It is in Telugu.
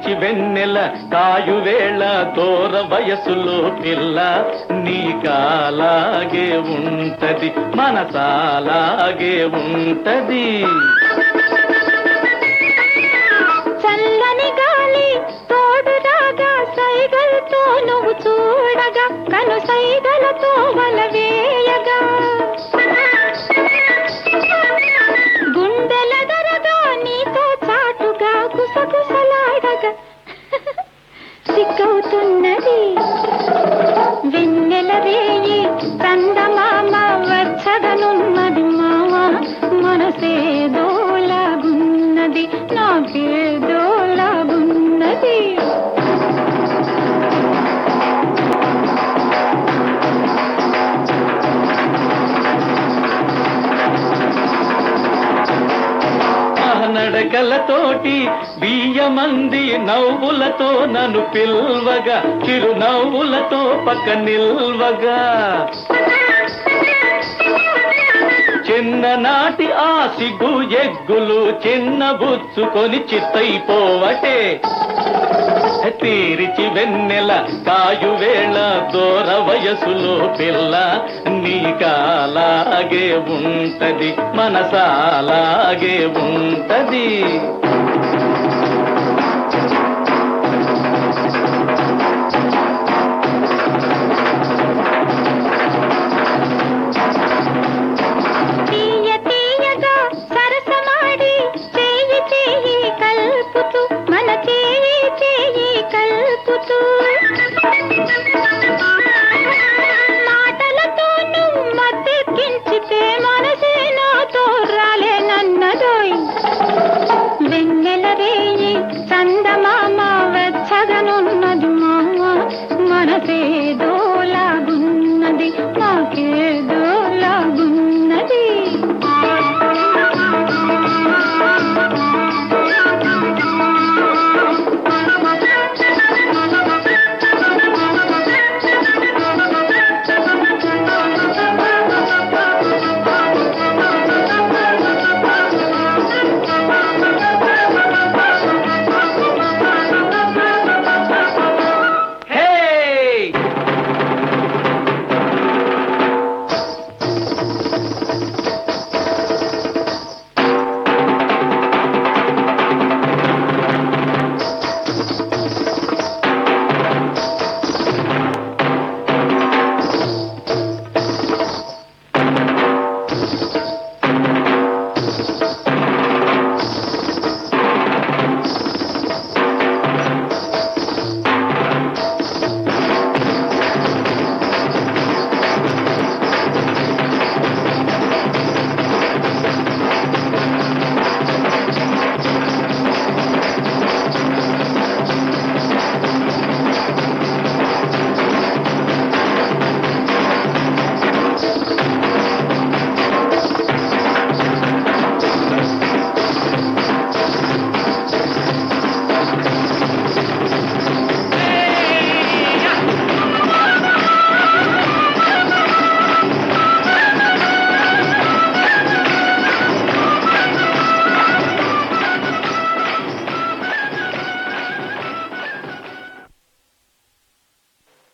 తీరిచి వెన్నెల కాయువేళ దూర వయసులో పిల్ల నీకాలాగే ఉంటది మనసాలాగే ఉంటది చల్లని గాలి తోడురాగా సైగలతో నువ్వు చూడగా కను సైగలతో వల వేయగా గుండెల దరగా నీతో చాటుగా గుసగుసలాడగా సిగ్గవుతున్నది వెన్నెల రేయి చందమామ వచ్చగనున్నది మామ మనసేదోలాగున్నది నాకేదోలాగున్నది నడకలతోటి బియ్యమంది నవ్వులతో నన్ను పిల్వగా చిరునవ్వులతో పక్క నిల్వగా చిన్ననాటి ఆ సిగ్గు ఎగ్గులు చిన్న బుచ్చుకొని చిత్తైపోవటే తీరిచి వెన్నెల కాయువేళ దూర వయసులో పిల్ల నీకాలాగే ఉంటది మనసాలాగే ఉంటది